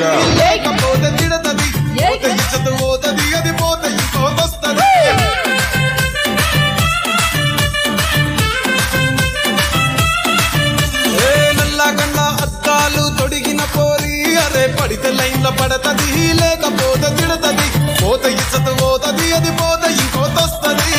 లేకపోతే తిడతది పోతే ఇచ్చత పోతది అది పోతే ఇంకోతొస్తది ఏ నల్ల కన్న అద్దాలు తొడిగిన పోరి అరే పడితే లైన్ల పడతది లేకపోతే తిడతది పోతే ఇచ్చత పోతది అది పోతే ఇంకోతొస్తది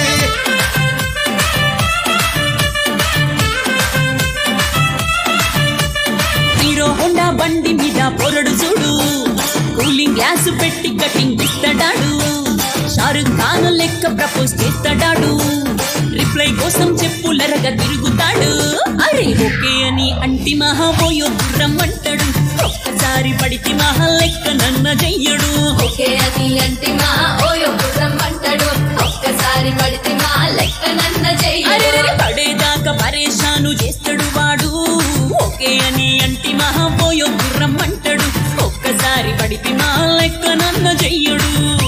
హీరో హోండా బండి మీద పొరడు చూడు కూలింగ్ గ్లాస్ పెట్టి కటింగ్ ఇస్తాడాడు షారుఖ్ ఖాన్ లెక్క ప్రపోజ్ చేస్తాడాడు రిప్లై కోసం చెప్పులరగా తిరుగుతాడు అరే ఓకే అని అంటి మహాబోయో గుర్రం అంటాడు ఒక్కసారి పడితే మహా లెక్క నన్న చెయ్యడు ఓకే అని అంటే మా ఓయో గుర్రం అంటాడు ఒక్కసారి పడితే మా లెక్క నన్న చెయ్యి అరెరెరె పడేదాకా పరేషాను చేస్తాడు వాడు ఓకే అని అంటి మహాబోయో గుర్రం అంటాడు ఒక్కసారి పడితే మా లెక్క నన్న చెయ్యడు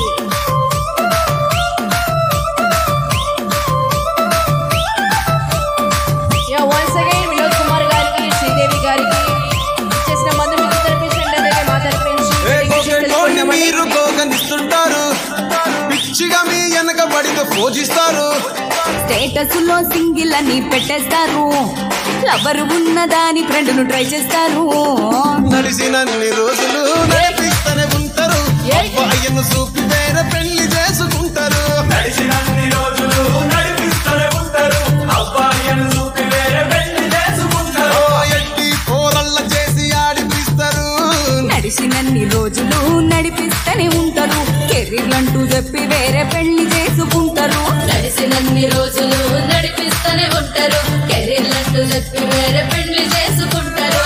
yeah once again Vinod Kumar గారికి శ్రీదేవి గారికి చేసిన మందు మీకు తెప్పించండి అలాగే మా తరపు నుంచి ఏ మీకు కోకెటోని తెలుసుకుందామని. మీరు కోకనిస్తుంటారు పిచ్చిగా మీ వెనక పడితే పూజిస్తారు స్టేటస్ లో సింగిల్ అని పెట్టేస్తారు లవర్ ఉన్నదాని ఫ్రెండ్ ను ట్రై చేస్తారు నడిచినన్ని రోజులు నడిపిస్తూనే ఉంటారు అబ్బాయిను చూపి వేరే పెళ్లి చేసుకుంటారు నడిచినన్ని రోజులు నడిపిస్తూనే ఉంటారు అబ్బాయిని చూపి వేరే పెళ్లి చేసుకుంటారు ఓ ఎట్టి పోరల్ల చేసి ఆడిపిస్తారు నడిచినన్ని రోజులు నడిపిస్తూనే ఉంటారు కెరీర్ అంటూ చెప్పి వేరే పెళ్లి చేసుకుంటారు నడిచినన్ని రోజులు నడిపిస్తూనే ఉంటారు కెరీర్లంటూ చెప్పి వేరే పెళ్లి చేసుకుంటారు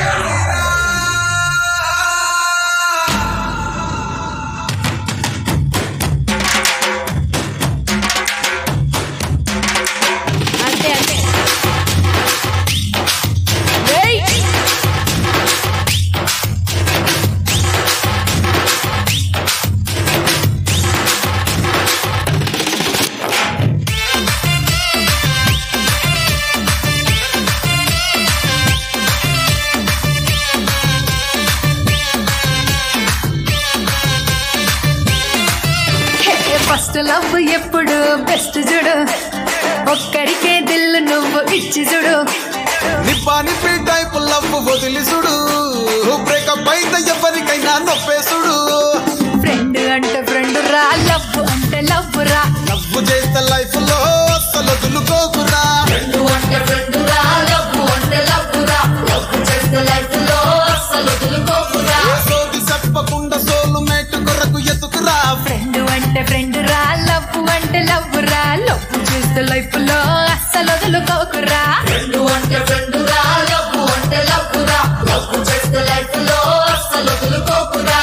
అంతే అంతే ఏయ్! ఫస్ట్ లవ్ ఎప్పుడు బెస్ట్ చూడు ఒక్కడికే దిల్లు నువ్వు ఇచ్చి చూడు నిప్పా నిప్పి టైప్ లవ్ వదిలి చూడు బ్రేకప్ అయితే ఎవరికైనా నొప్పేసుడు ఫ్రెండ్ అంటే ఫ్రెండ్ రా లవ్ అంటే లవ్ రా లవ్ చేస్తే లైఫ్ లో అస్సలు వదులుకోకురా ఫ్రెండు అంటే ఫ్రెండు రా లవ్వు అంటే లవ్వు రా లవ్వు చేస్తే లైఫ్ లో అస్సలు వదులుకోకురా ఏ సోది చెప్పకుండా సోలు మేటు కొరకు ఎత్తుకురా ఫ్రెండ్ అంటే ఫ్రెండ్ రా లవ్ అంటే లవ్ రా లవ్ చేస్తే లైఫ్ లో అస్సలు వదులుకోకురా ఫ్రెండు అంటే ఫ్రెండు రా లవ్వు అంటే లవ్వు రా లవ్వు చేస్తే లైఫ్ లో అస్సలు వదులుకోకురా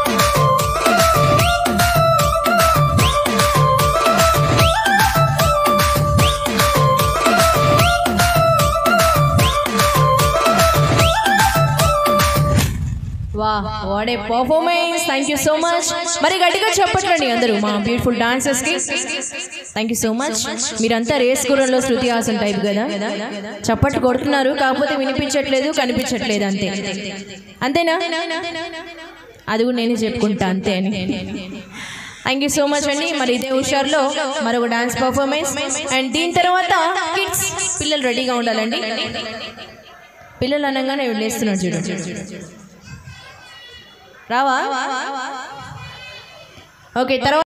wha what a performance thank you so much మరి గట్టిగా చెప్పట్లండి అందరూ మా బ్యూటిఫుల్ డాన్సర్స్ కి థ్యాంక్ యూ సో మచ్ మీరంతా రేస్ గురంలో శృతి హాసన్ టైప్ కదా చప్పట్లు కొడుతున్నారు కాకపోతే వినిపించట్లేదు కనిపించట్లేదు అంతే అంతేనా అది కూడా నేనే చెప్పుకుంటా అంతే అని థ్యాంక్ యూ సో మచ్ అండి మరి ఇదే హుషార్లో మరొక డాన్స్ పర్ఫార్మెన్స్ అండ్ దీని తర్వాత కిడ్స్ పిల్లలు రెడీగా ఉండాలండి పిల్లలు అనగానే వెళ్ళేస్తున్నాడు చూడు రావా ఓకే తర్వాత